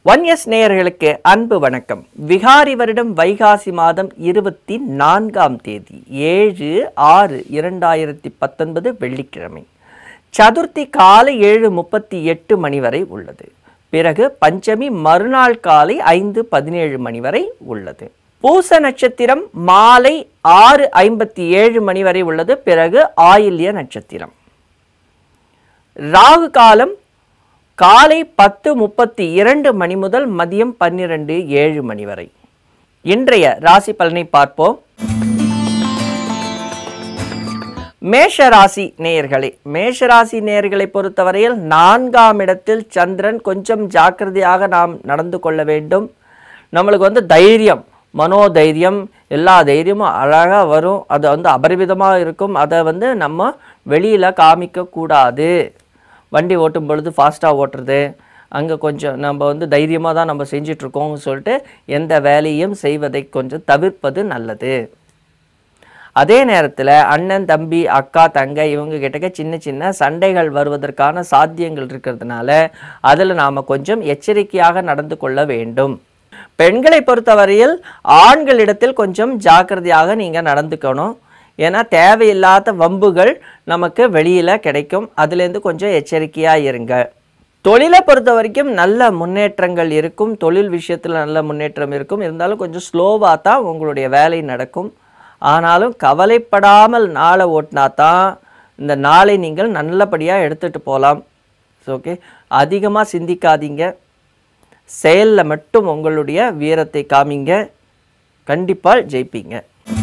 one S நேயர்களுக்கு அன்பு வணக்கம் விகாரி வருடம் வைகாசி மாதம் இருபத்தி நான்காம் தேதி ஏழு ஆறு இரண்டாயிரத்தி பத்தொன்பது வெள்ளிக்கிழமை சதுர்த்தி காலை ஏழு முப்பத்தி எட்டு மணி வரை உள்ளது பிறகு பஞ்சமி மறுநாள் காலை ஐந்து பதினேழு மணி வரை உள்ளது பூச நட்சத்திரம் மாலை ஆறு ஐம்பத்தி ஏழு மணி வரை உள்ளது பிறகு ஆயில்ய நட்சத்திரம் ராகு காலம் காலை பத்து முப்பத்தி இரண்டு மணி முதல் மதியம் பன்னிரண்டு ஏழு மணி வரை இன்றைய ராசி பலனை பார்ப்போம் மேஷ ராசி நேயர்களே மேஷ ராசி நேயர்களை பொறுத்தவரையில் நான்காம் இடத்தில் சந்திரன் கொஞ்சம் ஜாக்கிரதையாக நாம் நடந்து கொள்ள வேண்டும் நம்மளுக்கு வந்து தைரியம் மனோதைரியம் எல்லா தைரியமும் அழகாக வரும் அது வந்து அபரிமிதமாக இருக்கும் அதை வந்து நம்ம வெளியில் காமிக்க கூடாது வண்டி ஓட்டும் பொழுது ஃபாஸ்ட்டாக ஓட்டுறது அங்கே கொஞ்சம் நம்ம வந்து தைரியமாக தான் நம்ம செஞ்சிட்ருக்கோம்னு சொல்லிட்டு எந்த வேலையும் செய்வதை கொஞ்சம் தவிர்ப்பது நல்லது அதே நேரத்தில் அண்ணன் தம்பி அக்கா தங்கை இவங்க கிட்டக்க சின்ன சின்ன சண்டைகள் வருவதற்கான சாத்தியங்கள் இருக்கிறதுனால அதில் நாம் கொஞ்சம் எச்சரிக்கையாக நடந்து கொள்ள வேண்டும் பெண்களை பொறுத்தவரையில் ஆண்களிடத்தில் கொஞ்சம் ஜாக்கிரதையாக நீங்கள் நடந்துக்கணும் ஏன்னா தேவையில்லாத வம்புகள் நமக்கு வெளியில் கிடைக்கும் அதுலேருந்து கொஞ்சம் எச்சரிக்கையாக இருங்க தொழிலை பொறுத்த வரைக்கும் நல்ல முன்னேற்றங்கள் இருக்கும் தொழில் விஷயத்தில் நல்ல முன்னேற்றம் இருக்கும் இருந்தாலும் கொஞ்சம் ஸ்லோவாக தான் உங்களுடைய வேலை நடக்கும் ஆனாலும் கவலைப்படாமல் நாளை ஓட்டினா தான் இந்த நாளை நீங்கள் நல்லபடியாக எடுத்துகிட்டு போகலாம் ஓகே அதிகமாக சிந்திக்காதீங்க செயலில் மட்டும் உங்களுடைய வீரத்தை காமிங்க கண்டிப்பாக ஜெயிப்பீங்க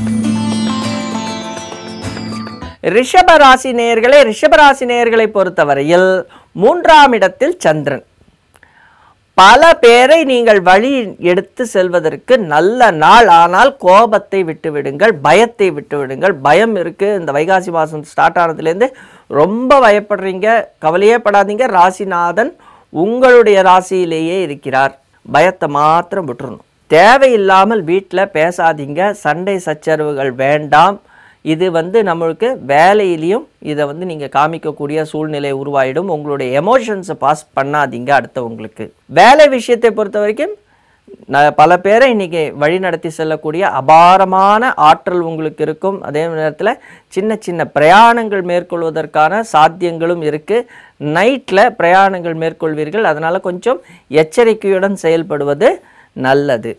ரிஷப ராசி நேயர்களே ரிஷப ராசி நேயர்களை பொறுத்தவரையில் மூன்றாம் இடத்தில் சந்திரன் பல பேரை நீங்கள் வழி எடுத்து செல்வதற்கு நல்ல நாள் ஆனால் கோபத்தை விட்டு விடுங்கள் பயத்தை விட்டு விடுங்கள் பயம் இருக்கு இந்த வைகாசி மாதம் ஸ்டார்ட் ஆனதுலேருந்து ரொம்ப பயப்படுறீங்க கவலையே படாதீங்க ராசிநாதன் உங்களுடைய ராசியிலேயே இருக்கிறார் பயத்தை மாத்திரம் விட்டுறணும் தேவையில்லாமல் வீட்டில் பேசாதீங்க சண்டை சச்சரவுகள் வேண்டாம் இது வந்து நம்மளுக்கு வேலையிலையும் இதை வந்து நீங்கள் காமிக்கக்கூடிய சூழ்நிலை உருவாயிடும் உங்களுடைய எமோஷன்ஸை பாஸ் பண்ணாதீங்க அடுத்தவங்களுக்கு வேலை விஷயத்தை பொறுத்த வரைக்கும் ந- பல பேரை இன்னைக்கு வழி நடத்தி செல்லக்கூடிய அபாரமான ஆற்றல் உங்களுக்கு இருக்கும் அதே நேரத்தில் சின்ன சின்ன பிரயாணங்கள் மேற்கொள்வதற்கான சாத்தியங்களும் இருக்குது நைட்டில் பிரயாணங்கள் மேற்கொள்வீர்கள் அதனால் கொஞ்சம் எச்சரிக்கையுடன் செயல்படுவது நல்லது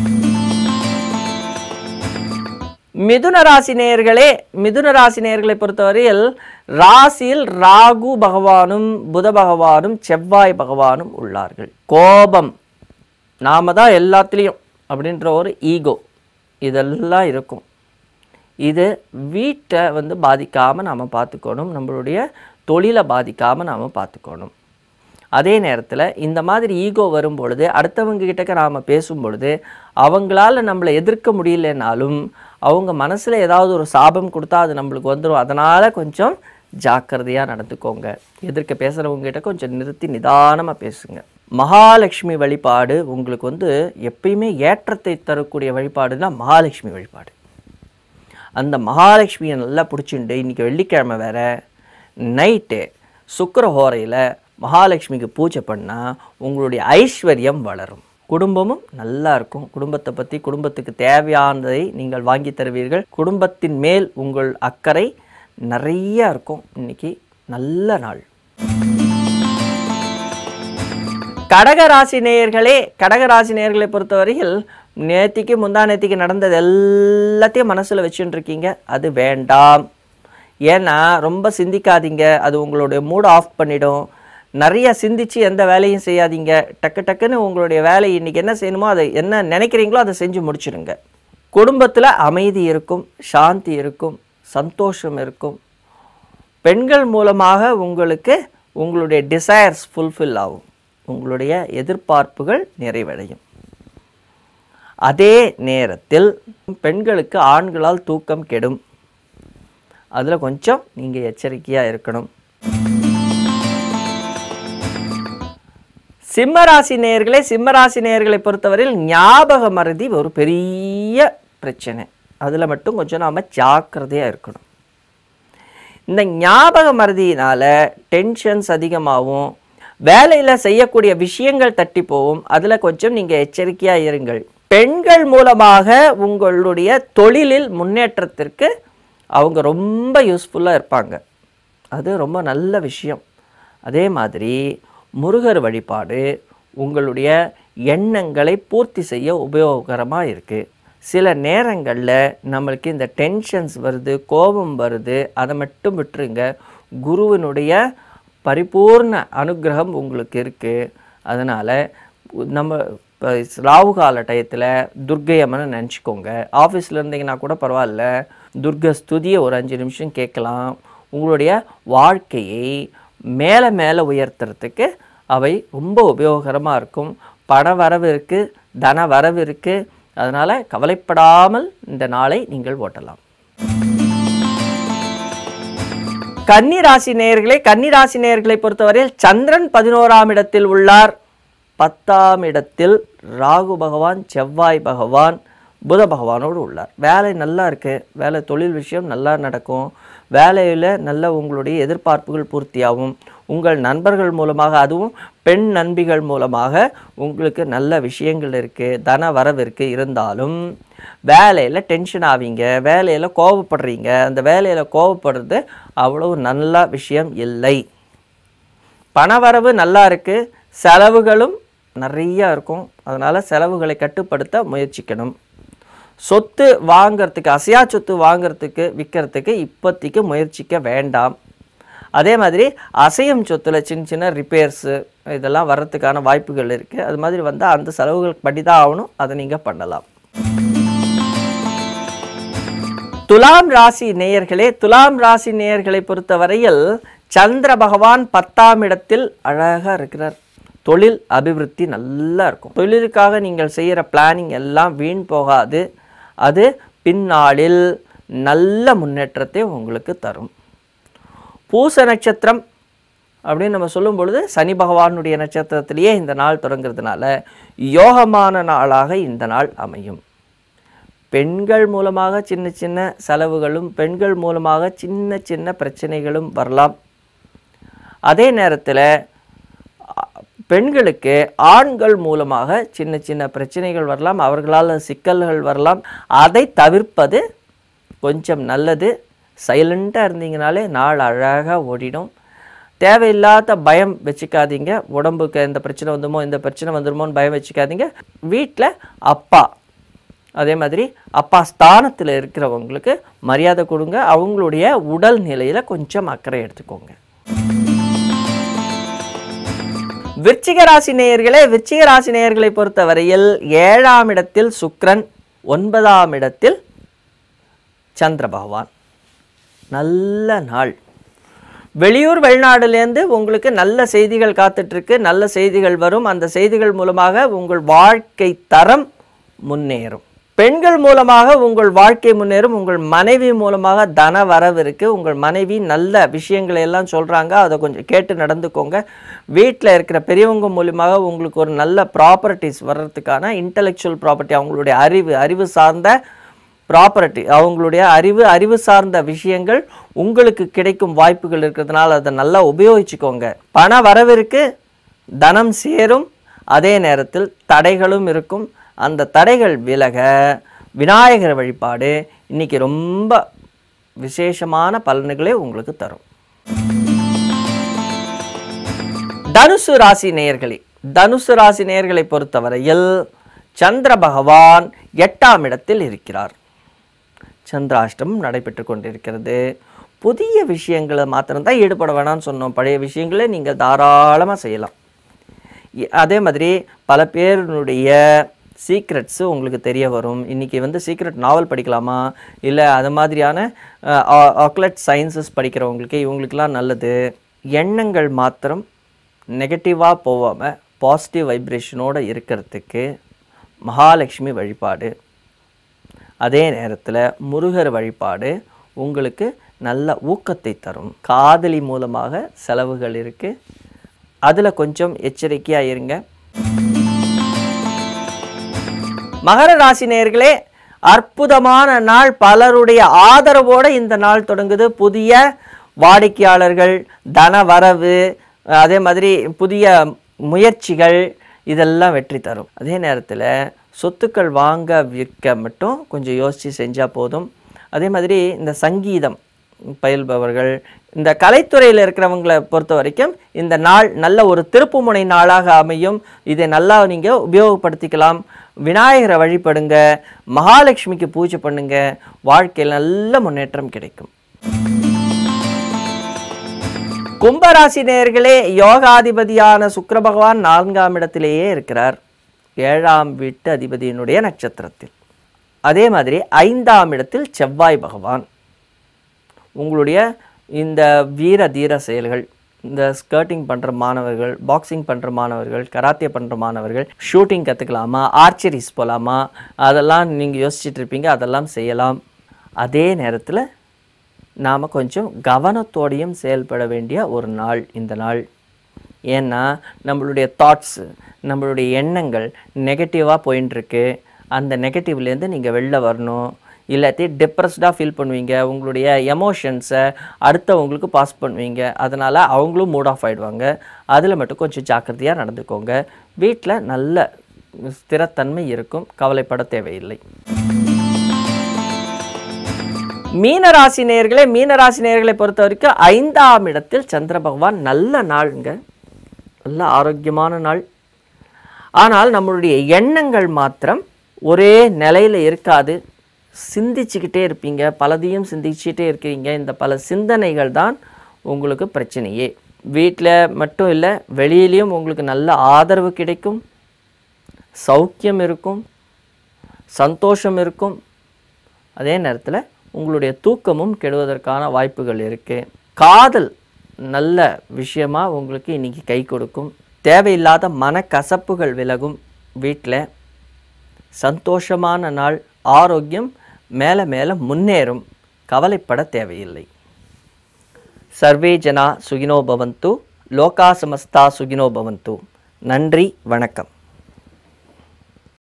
மிதுன ராசி நேயர்களே மிதுன ராசி நேயர்களை பொறுத்தவரையில் ராசியில் ராகு பகவானும் புத பகவானும் செவ்வாய் பகவானும் உள்ளார்கள் கோபம் நாம தான் எல்லாத்துலேயும் அப்படின்ற ஒரு ஈகோ இதெல்லாம் இருக்கும் இது வீட்டை வந்து பாதிக்காமல் நாம் பார்த்துக்கணும் நம்மளுடைய தொழிலை பாதிக்காமல் நாம் பார்த்துக்கணும் அதே நேரத்தில் இந்த மாதிரி ஈகோ வரும் பொழுது அடுத்தவங்க கிட்டக்க நாம் பேசும் பொழுது அவங்களால நம்மளை எதிர்க்க முடியலனாலும் அவங்க மனசில் ஏதாவது ஒரு சாபம் கொடுத்தா அது நம்மளுக்கு வந்துடும் அதனால் கொஞ்சம் ஜாக்கிரதையாக நடந்துக்கோங்க எதிர்க்க பேசுகிறவங்க கிட்ட கொஞ்சம் நிறுத்தி நிதானமாக பேசுங்க மகாலட்சுமி வழிபாடு உங்களுக்கு வந்து எப்பயுமே ஏற்றத்தை தரக்கூடிய வழிபாடுனா மகாலட்சுமி வழிபாடு அந்த மகாலட்சுமியை நல்லா பிடிச்சிண்டு இன்றைக்கி வெள்ளிக்கிழமை வேற நைட்டு சுக்கரஹோரையில் மகாலட்சுமிக்கு பூஜை பண்ணால் உங்களுடைய ஐஸ்வர்யம் வளரும் குடும்பமும் நல்லா இருக்கும் குடும்பத்தை பற்றி குடும்பத்துக்கு தேவையானதை நீங்கள் வாங்கி தருவீர்கள் குடும்பத்தின் மேல் உங்கள் அக்கறை நிறைய இருக்கும் இன்னைக்கு நல்ல நாள் கடகராசி நேயர்களே கடகராசி நேயர்களை பொறுத்தவரையில் நேத்திக்கு முந்தா நேத்திக்கு நடந்தது எல்லாத்தையும் மனசில் வச்சுட்டு இருக்கீங்க அது வேண்டாம் ஏன்னா ரொம்ப சிந்திக்காதீங்க அது உங்களுடைய மூட் ஆஃப் பண்ணிடும் நிறைய சிந்திச்சு எந்த வேலையும் செய்யாதீங்க டக்கு டக்குன்னு உங்களுடைய வேலை இன்னைக்கு என்ன செய்யணுமோ அதை என்ன நினைக்கிறீங்களோ அதை செஞ்சு முடிச்சிடுங்க குடும்பத்தில் அமைதி இருக்கும் சாந்தி இருக்கும் சந்தோஷம் இருக்கும் பெண்கள் மூலமாக உங்களுக்கு உங்களுடைய டிசையர்ஸ் ஃபுல்ஃபில் ஆகும் உங்களுடைய எதிர்பார்ப்புகள் நிறைவடையும் அதே நேரத்தில் பெண்களுக்கு ஆண்களால் தூக்கம் கெடும் அதில் கொஞ்சம் நீங்கள் எச்சரிக்கையாக இருக்கணும் சிம்மராசி நேயர்களே சிம்மராசி நேயர்களை பொறுத்தவரையில் ஞாபக மறதி ஒரு பெரிய பிரச்சனை அதில் மட்டும் கொஞ்சம் நாம் ஜாக்கிரதையாக இருக்கணும் இந்த ஞாபக மறதியினால் டென்ஷன்ஸ் அதிகமாகும் வேலையில் செய்யக்கூடிய விஷயங்கள் தட்டி போகும் அதில் கொஞ்சம் நீங்கள் எச்சரிக்கையாக இருங்கள் பெண்கள் மூலமாக உங்களுடைய தொழிலில் முன்னேற்றத்திற்கு அவங்க ரொம்ப யூஸ்ஃபுல்லாக இருப்பாங்க அது ரொம்ப நல்ல விஷயம் அதே மாதிரி முருகர் வழிபாடு உங்களுடைய எண்ணங்களை பூர்த்தி செய்ய உபயோகரமாக இருக்குது சில நேரங்களில் நம்மளுக்கு இந்த டென்ஷன்ஸ் வருது கோபம் வருது அதை மட்டும் விட்டுருங்க குருவினுடைய பரிபூர்ண அனுக்கிரகம் உங்களுக்கு இருக்குது அதனால் நம்ம இப்போ ராகு கால டயத்தில் துர்க்கை அம்மனை நினச்சிக்கோங்க ஆஃபீஸில் இருந்தீங்கன்னா கூட பரவாயில்ல துர்கை ஸ்துதியை ஒரு அஞ்சு நிமிஷம் கேட்கலாம் உங்களுடைய வாழ்க்கையை மேலே மேலே உயர்த்துறதுக்கு அவை ரொம்ப உபயோகரமாக இருக்கும் பண வரவு இருக்குது தன வரவு இருக்குது அதனால் கவலைப்படாமல் இந்த நாளை நீங்கள் ஓட்டலாம் கன்னி ராசி நேயர்களே கன்னி ராசி நேயர்களை பொறுத்தவரையில் சந்திரன் பதினோராம் இடத்தில் உள்ளார் பத்தாம் இடத்தில் ராகு பகவான் செவ்வாய் பகவான் புத பகவானோடு உள்ளார் வேலை நல்லா இருக்கு வேலை தொழில் விஷயம் நல்லா நடக்கும் வேலையில் நல்ல உங்களுடைய எதிர்பார்ப்புகள் பூர்த்தியாகும் உங்கள் நண்பர்கள் மூலமாக அதுவும் பெண் நண்பிகள் மூலமாக உங்களுக்கு நல்ல விஷயங்கள் இருக்குது தன வரவு இருக்கு இருந்தாலும் வேலையில் டென்ஷன் ஆவீங்க வேலையில் கோவப்படுறீங்க அந்த வேலையில் கோவப்படுறது அவ்வளவு நல்ல விஷயம் இல்லை பணவரவு நல்லா இருக்குது செலவுகளும் நிறையா இருக்கும் அதனால் செலவுகளை கட்டுப்படுத்த முயற்சிக்கணும் சொத்து வாங்கிறதுக்கு அசையா சொத்து வாங்கிறதுக்கு விற்கிறதுக்கு இப்போதைக்கு முயற்சிக்க வேண்டாம் அதே மாதிரி அசையும் சொத்துல சின்ன சின்ன ரிப்பேர்ஸு இதெல்லாம் வர்றதுக்கான வாய்ப்புகள் இருக்குது அது மாதிரி வந்தால் அந்த செலவுகள் படி தான் ஆகணும் அதை நீங்கள் பண்ணலாம் துலாம் ராசி நேயர்களே துலாம் ராசி நேயர்களை பொறுத்தவரையில் சந்திர பகவான் பத்தாம் இடத்தில் அழகாக இருக்கிறார் தொழில் அபிவிருத்தி நல்லா இருக்கும் தொழிலுக்காக நீங்கள் செய்கிற பிளானிங் எல்லாம் வீண் போகாது அது பின்னாளில் நல்ல முன்னேற்றத்தை உங்களுக்கு தரும் பூச நட்சத்திரம் அப்படின்னு நம்ம சொல்லும் பொழுது சனி பகவானுடைய நட்சத்திரத்திலேயே இந்த நாள் தொடங்குறதுனால யோகமான நாளாக இந்த நாள் அமையும் பெண்கள் மூலமாக சின்ன சின்ன செலவுகளும் பெண்கள் மூலமாக சின்ன சின்ன பிரச்சனைகளும் வரலாம் அதே நேரத்தில் பெண்களுக்கு ஆண்கள் மூலமாக சின்ன சின்ன பிரச்சனைகள் வரலாம் அவர்களால் சிக்கல்கள் வரலாம் அதை தவிர்ப்பது கொஞ்சம் நல்லது சைலண்ட்டாக இருந்தீங்கனாலே நாள் அழகாக ஓடிடும் தேவையில்லாத பயம் வச்சுக்காதீங்க உடம்புக்கு எந்த பிரச்சனை வந்துமோ இந்த பிரச்சனை வந்துருமோன்னு பயம் வச்சுக்காதீங்க வீட்டில் அப்பா அதே மாதிரி அப்பா ஸ்தானத்தில் இருக்கிறவங்களுக்கு மரியாதை கொடுங்க அவங்களுடைய உடல் நிலையில் கொஞ்சம் அக்கறை எடுத்துக்கோங்க விருச்சிக ராசி நேயர்களே விருச்சிக ராசி நேயர்களை பொறுத்தவரையில் ஏழாம் இடத்தில் சுக்கிரன் ஒன்பதாம் இடத்தில் சந்திர பகவான் நல்ல நாள் வெளியூர் வெளிநாடுலேருந்து உங்களுக்கு நல்ல செய்திகள் காத்துட்ருக்கு நல்ல செய்திகள் வரும் அந்த செய்திகள் மூலமாக உங்கள் வாழ்க்கை தரம் முன்னேறும் பெண்கள் மூலமாக உங்கள் வாழ்க்கை முன்னேறும் உங்கள் மனைவி மூலமாக தன வரவு இருக்கு உங்கள் மனைவி நல்ல விஷயங்களை எல்லாம் சொல்கிறாங்க அதை கொஞ்சம் கேட்டு நடந்துக்கோங்க வீட்டில் இருக்கிற பெரியவங்க மூலியமாக உங்களுக்கு ஒரு நல்ல ப்ராப்பர்ட்டிஸ் வர்றதுக்கான இன்டலெக்சுவல் ப்ராப்பர்ட்டி அவங்களுடைய அறிவு அறிவு சார்ந்த ப்ராப்பர்ட்டி அவங்களுடைய அறிவு அறிவு சார்ந்த விஷயங்கள் உங்களுக்கு கிடைக்கும் வாய்ப்புகள் இருக்கிறதுனால அதை நல்லா உபயோகிச்சுக்கோங்க பண வரவிற்கு தனம் சேரும் அதே நேரத்தில் தடைகளும் இருக்கும் அந்த தடைகள் விலக விநாயகர் வழிபாடு இன்னைக்கு ரொம்ப விசேஷமான பலன்களை உங்களுக்கு தரும் தனுசு ராசி நேயர்களே தனுசு ராசி நேயர்களை பொறுத்தவரையில் சந்திர பகவான் எட்டாம் இடத்தில் இருக்கிறார் சந்திராஷ்டம் நடைபெற்று கொண்டிருக்கிறது புதிய விஷயங்களை மாத்திரம்தான் ஈடுபட வேணாம்னு சொன்னோம் பழைய விஷயங்களை நீங்கள் தாராளமாக செய்யலாம் இ- அதே மாதிரி பல பேருடைய சீக்ரெட்ஸு உங்களுக்கு தெரிய வரும் இன்றைக்கி வந்து சீக்ரெட் நாவல் படிக்கலாமா இல்லை அது மாதிரியான ஆக்லட் சயின்சஸ் படிக்கிறவங்களுக்கு இவங்களுக்கெல்லாம் நல்லது எண்ணங்கள் மாத்திரம் நெகட்டிவாக போகாமல் பாசிட்டிவ் வைப்ரேஷனோடு இருக்கிறதுக்கு மகாலட்சுமி வழிபாடு அதே நேரத்தில் முருகர் வழிபாடு உங்களுக்கு நல்ல ஊக்கத்தை தரும் காதலி மூலமாக செலவுகள் இருக்குது அதில் கொஞ்சம் எச்சரிக்கையாக இருங்க மகர ராசி நேயர்களே அற்புதமான நாள் பலருடைய ஆதரவோடு இந்த நாள் தொடங்குது புதிய வாடிக்கையாளர்கள் தன வரவு அதே மாதிரி புதிய முயற்சிகள் இதெல்லாம் வெற்றி தரும் அதே நேரத்தில் சொத்துக்கள் வாங்க விற்க மட்டும் கொஞ்சம் யோசித்து செஞ்சால் போதும் அதே மாதிரி இந்த சங்கீதம் பயில்பவர்கள் இந்த கலைத்துறையில் இருக்கிறவங்களை பொறுத்த வரைக்கும் இந்த நாள் நல்ல ஒரு திருப்புமுனை நாளாக அமையும் இதை நல்லா நீங்கள் உபயோகப்படுத்திக்கலாம் விநாயகரை வழிபடுங்க மகாலட்சுமிக்கு பூஜை பண்ணுங்க வாழ்க்கையில் நல்ல முன்னேற்றம் கிடைக்கும் கும்பராசி நேயர்களே யோகாதிபதியான சுக்கிர பகவான் நான்காம் இடத்திலேயே இருக்கிறார் ஏழாம் வீட்டு அதிபதியினுடைய நட்சத்திரத்தில் அதே மாதிரி ஐந்தாம் இடத்தில் செவ்வாய் பகவான் உங்களுடைய இந்த வீர தீர செயல்கள் இந்த ஸ்கர்ட்டிங் பண்ணுற மாணவர்கள் பாக்ஸிங் பண்ணுற மாணவர்கள் கராத்தே பண்ணுற மாணவர்கள் ஷூட்டிங் கற்றுக்கலாமா ஆர்ச்சரிஸ் போகலாமா அதெல்லாம் நீங்கள் யோசிச்சுட்டு இருப்பீங்க அதெல்லாம் செய்யலாம் அதே நேரத்தில் நாம் கொஞ்சம் கவனத்தோடையும் செயல்பட வேண்டிய ஒரு நாள் இந்த நாள் ஏன்னா நம்மளுடைய தாட்ஸு நம்மளுடைய எண்ணங்கள் நெகட்டிவாக போயின்னு இருக்கு அந்த நெகட்டிவ்லேருந்து நீங்கள் வெளில வரணும் இல்லாட்டி டிப்ரெஸ்டாக ஃபீல் பண்ணுவீங்க உங்களுடைய எமோஷன்ஸை அடுத்தவங்களுக்கு பாஸ் பண்ணுவீங்க அதனால் அவங்களும் மூட் ஆஃப் ஆகிடுவாங்க அதில் மட்டும் கொஞ்சம் ஜாக்கிரதையாக நடந்துக்கோங்க வீட்டில் நல்ல ஸ்திரத்தன்மை இருக்கும் கவலைப்பட தேவையில்லை மீனராசி நேயர்களே மீனராசி நேயர்களை பொறுத்த வரைக்கும் ஐந்தாம் இடத்தில் சந்திர பகவான் நல்ல நாளுங்க நல்ல ஆரோக்கியமான நாள் ஆனால் நம்மளுடைய எண்ணங்கள் மாத்திரம் ஒரே நிலையில் இருக்காது சிந்திச்சுக்கிட்டே இருப்பீங்க பலதையும் சிந்திச்சுட்டே இருக்கிறீங்க இந்த பல சிந்தனைகள் தான் உங்களுக்கு பிரச்சனையே வீட்டில் மட்டும் இல்லை வெளியிலையும் உங்களுக்கு நல்ல ஆதரவு கிடைக்கும் சௌக்கியம் இருக்கும் சந்தோஷம் இருக்கும் அதே நேரத்தில் உங்களுடைய தூக்கமும் கெடுவதற்கான வாய்ப்புகள் இருக்குது காதல் நல்ல விஷயமா உங்களுக்கு இன்னைக்கு கை கொடுக்கும் தேவையில்லாத மனக்கசப்புகள் விலகும் வீட்டில் சந்தோஷமான நாள் ஆரோக்கியம் மேலே மேலே முன்னேறும் கவலைப்பட தேவையில்லை சர்வே ஜனா சுகினோ பவந்து லோகா சமஸ்தா சுகினோ பவந்து நன்றி வணக்கம்